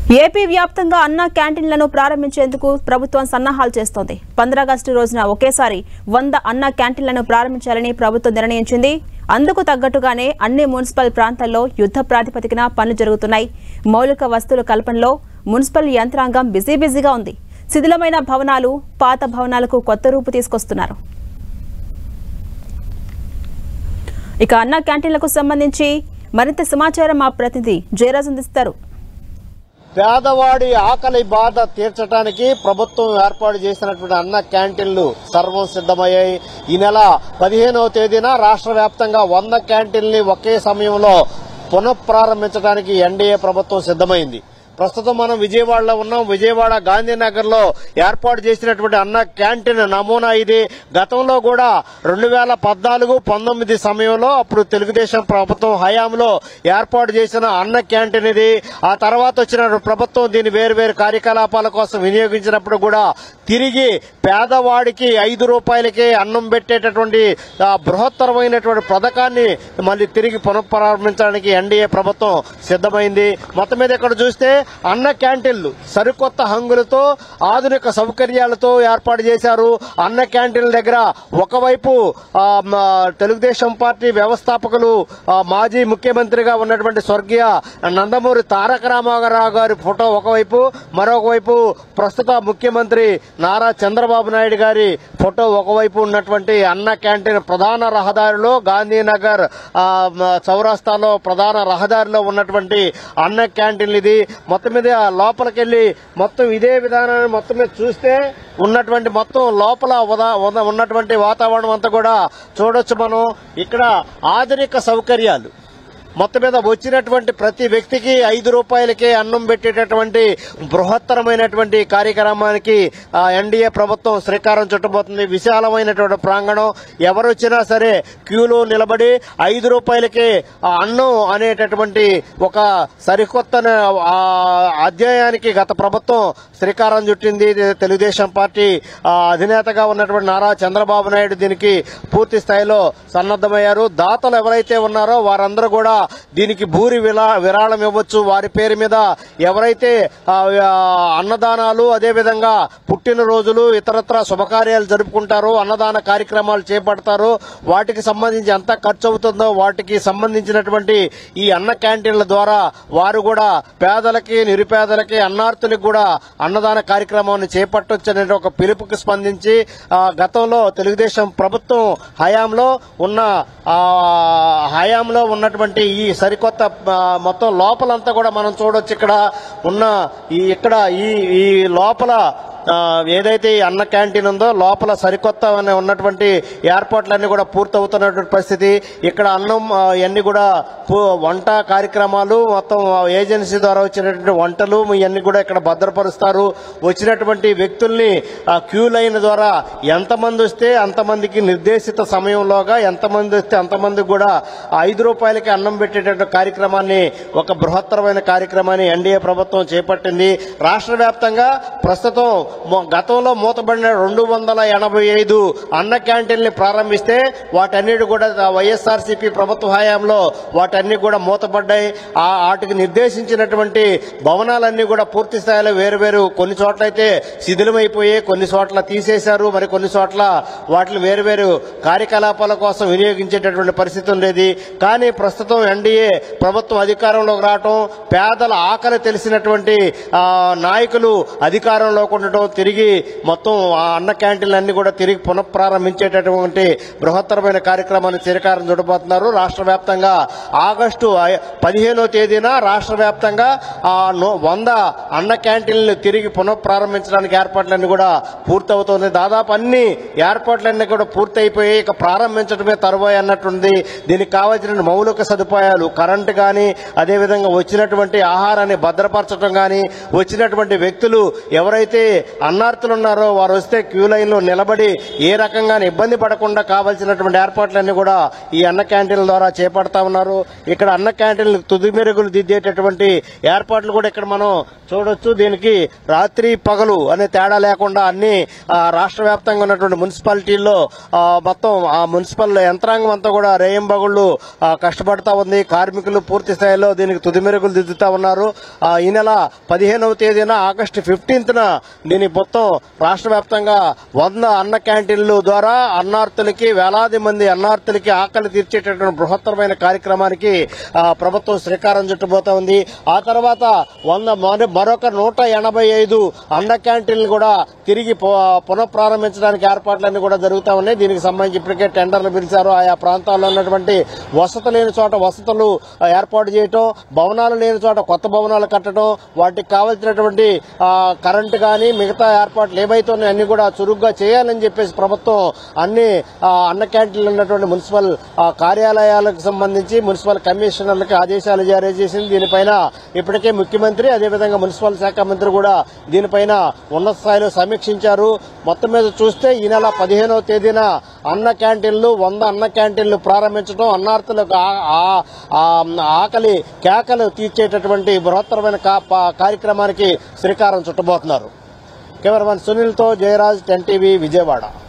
AP వ్యాప్తంగా అన్న క్యాంటీన్లను ప్రారంభించేందుకు ప్రభుత్వం సన్నాహాలు చేస్తోంది పంద్రాగస్టు రోజున ఒకేసారి వంద అన్న క్యాంటీన్లను ప్రారంభించాలని ప్రభుత్వం నిర్ణయించింది అందుకు తగ్గట్టుగానే అన్ని మున్సిపల్ ప్రాంతాల్లో యుద్ధ ప్రాతిపదికన పనులు జరుగుతున్నాయి మౌలిక వస్తువుల కల్పనలో మున్సిపల్ యంత్రాంగం బిజీ బిజీగా ఉంది శిథిలమైన భవనాలు పాత భవనాలకు కొత్త రూపు తీసుకొస్తున్నారు ఇక అన్న క్యాంటీన్లకు సంబంధించి మరింత సమాచారం మా ప్రతినిధి జయరాజ్ అందిస్తారు పేదవాడి ఆకలి బాధ తీర్చడానికి ప్రభుత్వం ఏర్పాటు చేసినటువంటి అన్న క్యాంటీన్లు సర్వం సిద్ధమయ్యాయి ఈ నెల పదిహేనవ తేదీన రాష్ట్ర వ్యాప్తంగా వంద క్యాంటీన్లు ఒకే సమయంలో పునఃప్రారంభించడానికి ఎన్డీఏ ప్రభుత్వం సిద్ధమైంది ప్రస్తుతం మనం విజయవాడలో ఉన్నాం విజయవాడ గాంధీనగర్ లో ఏర్పాటు చేసినటువంటి అన్న క్యాంటీన్ నమూనా ఇది గతంలో కూడా రెండు వేల పద్నాలుగు పంతొమ్మిది సమయంలో అప్పుడు తెలుగుదేశం ప్రభుత్వం హయాంలో ఏర్పాటు చేసిన అన్న క్యాంటీన్ ఇది ఆ తర్వాత వచ్చిన ప్రభుత్వం దీన్ని వేరు వేరు కార్యకలాపాల కోసం వినియోగించినప్పుడు కూడా తిరిగి పేదవాడికి ఐదు రూపాయలకే అన్నం పెట్టేటటువంటి ఆ, బృహత్తరమైనటువంటి పథకాన్ని మళ్ళీ తిరిగి పునఃప్రారంభించడానికి ఎన్డీఏ ప్రభుత్వం సిద్ధమైంది మొత్తం మీద ఇక్కడ చూస్తే అన్న క్యాంటీన్లు సరికొత్త హంగులతో ఆధునిక సౌకర్యాలతో ఏర్పాటు చేశారు అన్న క్యాంటీన్ల దగ్గర ఒకవైపు ఆ, మ, తెలుగుదేశం పార్టీ వ్యవస్థాపకులు ఆ, మాజీ ముఖ్యమంత్రిగా ఉన్నటువంటి స్వర్గీయ నందమూరి తారక రామారావు గారి ఫోటో ఒకవైపు మరొక వైపు ప్రస్తుత ముఖ్యమంత్రి నారా చంద్రబాబు నాయుడు గారి ఫోటో ఒకవైపు ఉన్నటువంటి అన్న క్యాంటీన్ ప్రధాన రహదారిలో గాంధీనగర్ ఆ, మ, చౌరస్తాలో ప్రధాన రహదారిలో ఉన్నటువంటి అన్న క్యాంటీన్ ఇది మొత్తం మీద లోపలికెళ్లి మొత్తం ఇదే విధానాన్ని మొత్తం మీద చూస్తే ఉన్నటువంటి మొత్తం లోపల ఉదా- ఉద- ఉన్నటువంటి వాతావరణం అంతా కూడా చూడొచ్చు మనం ఇక్కడ ఆధునిక సౌకర్యాలు మొత్తం మీద వచ్చినటువంటి ప్రతి వ్యక్తికి ఐదు రూపాయలకే అన్నం పెట్టేటటువంటి బృహత్తరమైనటువంటి కార్యక్రమానికి ఆ, ఎన్డీఏ ప్రభుత్వం శ్రీకారం చుట్టబోతుంది విశాలమైనటువంటి ప్రాంగణం ఎవరు వచ్చినా సరే క్యూలో నిలబడి ఐదు రూపాయలకే ఆ అన్నం అనేటటువంటి ఒక సరికొత్త ఆ, అధ్యాయానికి గత ప్రభుత్వం శ్రీకారం చుట్టింది ఇది తెలుగుదేశం పార్టీ ఆ, అధినేతగా ఉన్నటువంటి నారా చంద్రబాబు నాయుడు దీనికి పూర్తి స్థాయిలో సన్నద్దమయ్యారు దాతలు ఎవరైతే ఉన్నారో వారందరూ కూడా దీనికి భూరి విలా- విరాళం ఇవ్వచ్చు వారి పేరు మీద ఎవరైతే ఆ, ఆ, అన్నదానాలు అదేవిధంగా పుట్టినరోజులు ఇతరత్ర శుభకార్యాలు జరుపుకుంటారో అన్నదాన కార్యక్రమాలు చేపడతారో వాటికి సంబంధించి ఎంత ఖర్చు అవుతుందో వాటికి సంబంధించినటువంటి ఈ అన్న క్యాంటీన్ల ద్వారా వారు కూడా పేదలకి నిరుపేదలకి అన్నార్థులకు కూడా అన్నదాన కార్యక్రమాన్ని చేపట్టొచ్చు అనే ఒక పిలుపుకి స్పందించి ఆ, గతంలో తెలుగుదేశం ప్రభుత్వం హయాంలో ఉన్న ఆ, హయాంలో ఉన్నటువంటి ఈ సరికొత్త ఆ, మొత్తం లోపలంతా కూడా మనం చూడొచ్చు ఇక్కడ ఉన్న ఈ ఇక్కడ ఈ ఈ లోపల ఆ, ఏదైతే ఈ అన్న క్యాంటీన్ ఉందో లోపల సరికొత్త అనే ఉన్నటువంటి ఏర్పాట్లన్నీ కూడా పూర్తవుతున్నటువంటి పరిస్థితి ఇక్కడ అన్నం ఆ, ఇవన్నీ కూడా పూ- వంట కార్యక్రమాలు మొత్తం ఏజెన్సీ ద్వారా వచ్చినటువంటి వంటలు ఇవన్నీ కూడా ఇక్కడ భద్రపరుస్తారు వచ్చినటువంటి వ్యక్తుల్ని ఆ, క్యూ లైన్ ద్వారా ఎంతమంది వస్తే అంతమందికి నిర్దేశిత సమయంలోగా ఎంతమంది వస్తే అంతమందికి కూడా ఆ ఐదు రూపాయలకి అన్నం పెట్టేటటువంటి కార్యక్రమాన్ని ఒక బృహత్తరమైన కార్యక్రమాన్ని ఎన్డీఏ ప్రభుత్వం చేపట్టింది రాష్ట్ర వ్యాప్తంగా ప్రస్తుతం మొ- గతంలో మూతబడిన రెండు వందల ఎనభై ఐదు అన్న క్యాంటీన్లు ప్రారంభిస్తే వాటన్నిటి కూడా వైఎస్ఆర్సీపీ ప్రభుత్వ హయాంలో వాటన్ని కూడా మూతపడ్డాయి ఆ వాటికి నిర్దేశించినటువంటి భవనాలన్నీ కూడా పూర్తి స్థాయిలో వేరు వేరు కొన్ని చోట్ల అయితే శిథిలమైపోయి కొన్ని చోట్ల తీసేశారు మరి కొన్ని చోట్ల వాటిని వేరు వేరు కార్యకలాపాల కోసం వినియోగించేటటువంటి పరిస్థితి ఉండేది కానీ ప్రస్తుతం ఎన్డీఏ ప్రభుత్వం అధికారంలోకి రావటం పేదల ఆకలి తెలిసినటువంటి ఆ, నాయకులు అధికారంలోకి ఉండటం తిరిగి మొత్తం ఆ అన్న క్యాంటీన్లు అన్ని కూడా తిరిగి పునఃప్రారంభించేటటువంటి బృహత్తరమైన కార్యక్రమాన్ని శ్రీకారం చుట్టబోతున్నారు రాష్ట్ర వ్యాప్తంగా ఆగస్టు ఐ- పదిహేనో తేదీన రాష్ట్ర వ్యాప్తంగా ఆ నో- వంద అన్న క్యాంటీన్లు తిరిగి పునఃప్రారంభించడానికి ఏర్పాట్లన్నీ కూడా పూర్తవుతోంది దాదాపు అన్ని ఏర్పాట్లన్నీ కూడా పూర్తయిపోయి ఇక ప్రారంభించడమే తరువాయి అన్నట్టుంది దీనికి కావాల్సిన మౌలిక సదుపాయాలు కరెంటు కానీ అదేవిధంగా వచ్చినటువంటి ఆహారాన్ని భద్రపరచడం కానీ వచ్చినటువంటి వ్యక్తులు ఎవరైతే అన్నార్థులు ఉన్నారో వారు వస్తే క్యూ లైన్ లో నిలబడి ఏ రకంగా ఇబ్బంది పడకుండా కావాల్సినటువంటి ఏర్పాట్లన్నీ కూడా ఈ అన్న క్యాంటీన్ల ద్వారా చేపడతా ఉన్నారు ఇక్కడ అన్న క్యాంటీన్లు తుది మెరుగులు దిద్దేటటువంటి ఏర్పాట్లు కూడా ఇక్కడ మనం చూడొచ్చు దీనికి రాత్రి పగలు అనే తేడా లేకుండా అన్ని ఆ, రాష్ట్ర వ్యాప్తంగా ఉన్నటువంటి మున్సిపాలిటీల్లో ఆ, మొత్తం ఆ మున్సిపల్ యంత్రాంగం అంతా కూడా రేయింబగుళ్ళు ఆ, కష్టపడతా ఉంది కార్మికులు పూర్తి స్థాయిలో దీనికి తుది మెరుగులు దిద్దుతా ఉన్నారు ఆ, ఈ నెల పదిహేనవ తేదీన ఆగస్టు ఫిఫ్టీన్త్ దీని మొత్తం రాష్ట్ర వ్యాప్తంగా వంద అన్న క్యాంటీన్లు ద్వారా అన్నార్థులకి వేలాది మంది అన్నార్థులకి ఆకలి తీర్చేటటువంటి బృహత్తరమైన కార్యక్రమానికి ఆ, ప్రభుత్వం శ్రీకారం చుట్టబోతా ఉంది ఆ తర్వాత వంద మరో- మరొక నూట ఎనభై ఐదు అన్న క్యాంటీన్లు కూడా తిరిగి పు- పునఃప్రారంభించడానికి ఏర్పాట్లన్నీ కూడా జరుగుతా ఉన్నాయి దీనికి సంబంధించి ఇప్పటికే టెండర్లు పిలిచారు ఆయా ప్రాంతాల్లో ఉన్నటువంటి వసతి లేని చోట వసతులు ఆ, ఏర్పాటు చేయటం భవనాలు లేని చోట కొత్త భవనాలు కట్టడం వాటికి కావాల్సినటువంటి ఆ, కరెంటు కానీ మిగతా ఏర్పాట్లు ఏవైతే ఉన్నాయో అన్ని కూడా చురుగ్గా చేయాలని చెప్పేసి ప్రభుత్వం అన్ని ఆ, అన్న క్యాంటీన్లు ఉన్నటువంటి మున్సిపల్ ఆ, కార్యాలయాలకు సంబంధించి మున్సిపల్ కమిషనర్లకు ఆదేశాలు జారీ చేసింది దీనిపైన ఇప్పటికే ముఖ్యమంత్రి అదేవిధంగా మున్సిపల్ శాఖ మంత్రి కూడా దీనిపైన ఉన్నత స్థాయిలో సమీక్షించారు మొత్తం మీద చూస్తే ఈ నెల పదిహేనవ తేదీన అన్న క్యాంటీన్లు వంద అన్న క్యాంటీన్లు ప్రారంభించడం అన్నార్థులకు ఆ- ఆ- ఆ- ఆకలి కేకలు తీర్చేటటువంటి బృహత్తరమైన కా- పా- కార్యక్రమానికి శ్రీకారం చుట్టబోతున్నారు కెమెరామన్ సునీల్తో జయరాజ్ టెన్ టీవీ విజయవాడ